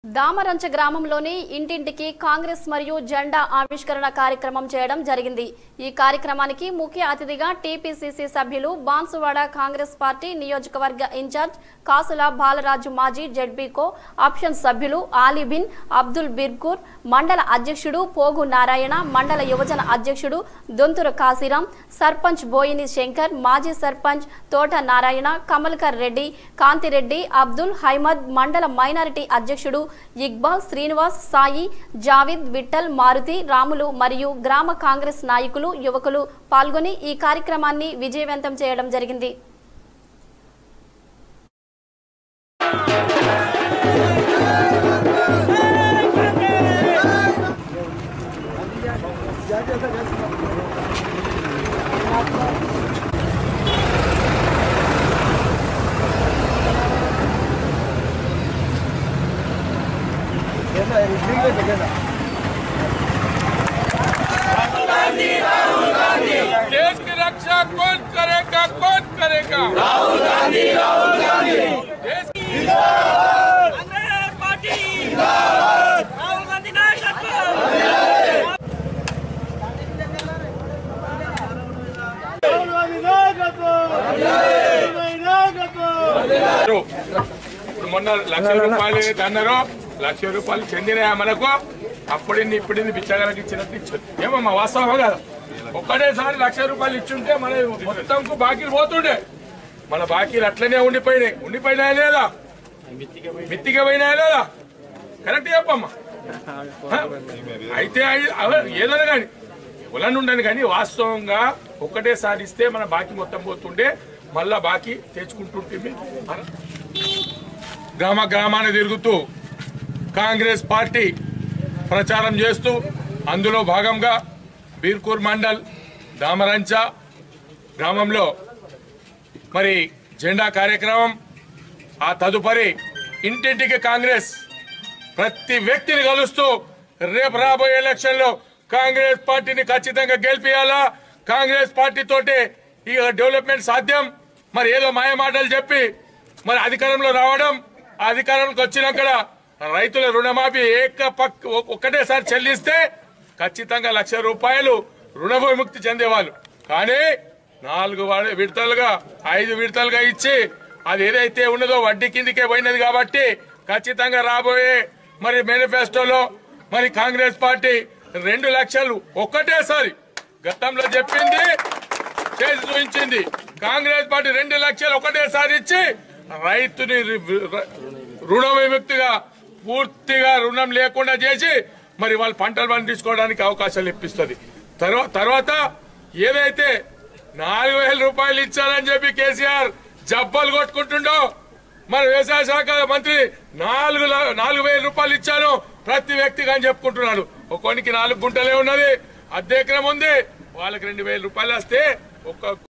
దామరంచ గ్రామంలోని ఇంటింటికి కాంగ్రెస్ మరియు జెండా ఆవిష్కరణ కార్యక్రమం చేయడం జరిగింది ఈ కార్యక్రమానికి ముఖ్య అతిథిగా టీపీసీసీ సభ్యులు బాన్సువాడ కాంగ్రెస్ పార్టీ నియోజకవర్గ ఇన్ఛార్జ్ కాసుల బాలరాజు మాజీ జెడ్బీకో ఆప్షన్ సభ్యులు ఆలిబిన్ అబ్దుల్ బిర్కూర్ మండల అధ్యక్షుడు పోగు నారాయణ మండల యువజన అధ్యక్షుడు దొంతుర కాశీరాం సర్పంచ్ బోయిని శంకర్ మాజీ సర్పంచ్ తోట నారాయణ కమల్కర్ రెడ్డి కాంతిరెడ్డి అబ్దుల్ హైమద్ మండల మైనారిటీ అధ్యక్షుడు ఇక్బాల్ శ్రీనివాస్ సాయి జావిద్ విఠల్ మారుతి రాములు మరియు గ్రామ కాంగ్రెస్ నాయకులు యువకులు పాల్గొని ఈ కార్యక్రమాన్ని విజయవంతం చేయడం జరిగింది देश की रक्षा कौन करेगा कौन करेगा राहुल गांधी राहुल गांधी देश की कांग्रेस पार्टी राहुल गांधी नायकत्व అన్నారు. ఇప్పుడు మొన్న లక్ష రూపాయలు ఏదైతే అన్నారో లక్ష రూపాయలు చెందినాయా మనకు అప్పుడింది ఇప్పుడింది బిచ్చగాలకు ఇచ్చినట్టు ఇచ్చారు ఏమమ్మా వాస్తవం కదా ఒక్కటేసారి లక్ష రూపాయలు ఇచ్చుంటే మన మొత్తంకు బాకీలు పోతుండే మన బాకీలు అట్లనే ఉండిపోయినాయి ఉండిపోయినాయా లేదా మిత్తిగా పోయినాయా లేదా కరెక్ట్ చెప్పమ్మా హ? అయితే అయి- అవ- ఏదైనా కానీ ఉలను ఉండను కానీ వాస్తవంగా ఒక్కటేసారి ఇస్తే మన బాకీ మొత్తం పోతుండే మళ్ళా బాకీ తెచ్చుకుంటుంటుంది మన- గ్రామ గ్రామాన్ని తిరుగుతూ కాంగ్రెస్ పార్టీ ప్రచారం చేస్తూ అందులో భాగంగా బీర్కూర్ మండల్ దామరంచ గ్రామంలో మరి జెండా కార్యక్రమం ఆ తదుపరి ఇంటింటికి కాంగ్రెస్ ప్రతి వ్యక్తిని కలుస్తూ రేపు రాబోయే ఎలక్షన్ లో కాంగ్రెస్ పార్టీని ఖచ్చితంగా గెలిపియాలా కాంగ్రెస్ పార్టీ తోటే ఈ డెవలప్మెంట్ సాధ్యం మరి ఏదో మాయ మాటలు చెప్పి మరి అధికారంలో రావడం ఆ అధికారంలోకి వచ్చినాక రైతుల రుణమాఫీ ఏక పక్ ఒక్కటేసారి చెల్లిస్తే ఖచ్చితంగా లక్ష రూపాయలు రుణ విముక్తి చెందేవాళ్ళు కానీ నాలుగు వాడ- విడతలుగా ఐదు విడతలుగా ఇచ్చి అది ఏదైతే ఉన్నదో వడ్డీ కిందికే పోయినది కాబట్టి ఖచ్చితంగా రాబోయే మరి మేనిఫెస్టోలో మరి కాంగ్రెస్ పార్టీ రెండు లక్షలు ఒక్కటేసారి గతంలో చెప్పింది చేసి చూపించింది కాంగ్రెస్ పార్టీ రెండు లక్షలు ఒకటేసారి ఇచ్చి రైతుని రి- ర- రుణ విముక్తిగా పూర్తిగా రుణం లేకుండా చేసి మరి వాళ్ళు పంటలు పండించుకోవడానికి అవకాశాలు ఇప్పిస్తుంది తర్వా- తర్వాత ఏదైతే నాలుగు వేల రూపాయలు ఇచ్చారని చెప్పి కేసీఆర్ జబ్బలు కొట్టుకుంటుండో మరి వ్యవసాయ శాఖ మంత్రి నాలుగు ల- నాలుగు వేల రూపాయలు ఇచ్చాను ప్రతి వ్యక్తికి అని చెప్పుకుంటున్నాడు ఒక్కొనికి నాలుగు గుంటలే ఉన్నది అద్దె ఎకరం ఉంది వాళ్ళకి రెండు వేల రూపాయలు వస్తే ఒక్క